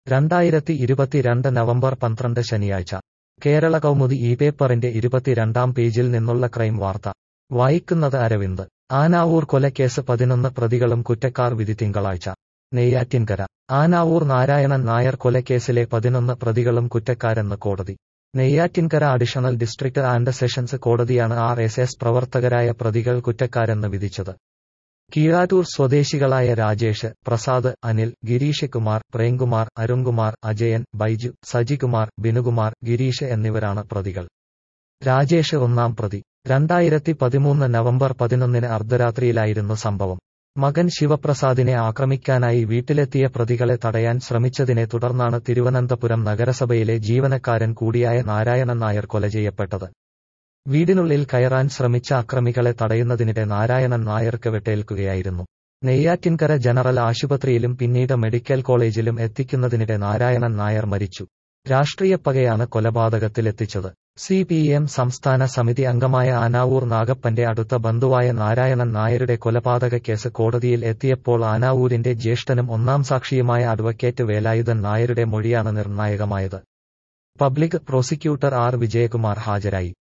രണ്ടായിരത്തി ഇരുപത്തിരണ്ട് നവംബർ പന്ത്രണ്ട് ശനിയാഴ്ച കേരള കൗമുദി ഈ പേപ്പറിന്റെ ഇരുപത്തിരണ്ടാം പേജിൽ നിന്നുള്ള ക്രൈം വാർത്ത വായിക്കുന്നത് അരവിന്ദ് ആനാവൂർ കൊലക്കേസ് പതിനൊന്ന് പ്രതികളും കുറ്റക്കാർ വിധി തിങ്കളാഴ്ച നെയ്യാറ്റിൻകര ആനാവൂർ നാരായണൻ നായർ കൊലക്കേസിലെ പതിനൊന്ന് പ്രതികളും കുറ്റക്കാരെന്ന് കോടതി Neyyattinkara additional district and sessions കോടതിയാണ് ആർ എസ് എസ് പ്രവർത്തകരായ പ്രതികൾ കുറ്റക്കാരെന്ന് വിധിച്ചത് കീഴാറ്റൂർ സ്വദേശികളായ രാജേഷ് പ്രസാദ് അനിൽ ഗിരീഷ് കുമാർ പ്രേംകുമാർ അരുൺകുമാർ അജയൻ ബൈജു സജികുമാർ ബിനുകുമാർ ഗിരീഷ് എന്നിവരാണ് പ്രതികൾ രാജേഷ് ഒന്നാം പ്രതി രണ്ടായിരത്തി പതിമൂന്ന് നവംബർ പതിനൊന്നിന് അർദ്ധരാത്രിയിലായിരുന്നു സംഭവം മകൻ ശിവപ്രസാദിനെ ആക്രമിക്കാനായി വീട്ടിലെത്തിയ പ്രതികളെ തടയാൻ ശ്രമിച്ചതിനെ തുടർന്നാണ് തിരുവനന്തപുരം നഗരസഭയിലെ ജീവനക്കാരൻ കൂടിയായ നാരായണൻ നായർ കൊല ചെയ്യപ്പെട്ടത് വീടിനുള്ളിൽ കയറാൻ ശ്രമിച്ച അക്രമികളെ തടയുന്നതിനിടെ നാരായണൻ നായർക്ക് വെട്ടേൽക്കുകയായിരുന്നു നെയ്യാറ്റിൻകര ജനറൽ ആശുപത്രിയിലും പിന്നീട് മെഡിക്കൽ കോളേജിലും എത്തിക്കുന്നതിനിടെ നാരായണൻ നായർ മരിച്ചു രാഷ്ട്രീയ പകയാണ് കൊലപാതകത്തിലെത്തിച്ചത് സി പി എം സംസ്ഥാന സമിതി അംഗമായ ആനാവൂർ നാഗപ്പന്റെ അടുത്ത ബന്ധുവായ നാരായണൻ നായരുടെ കൊലപാതക കേസ് കോടതിയിൽ എത്തിയപ്പോൾ ആനാവൂരിന്റെ ജ്യേഷ്ഠനും ഒന്നാം സാക്ഷിയുമായ അഡ്വക്കേറ്റ് വേലായുധൻ നായരുടെ മൊഴിയാണ് നിർണായകമായത് പബ്ലിക് പ്രോസിക്യൂട്ടർ ആർ വിജയകുമാർ ഹാജരായി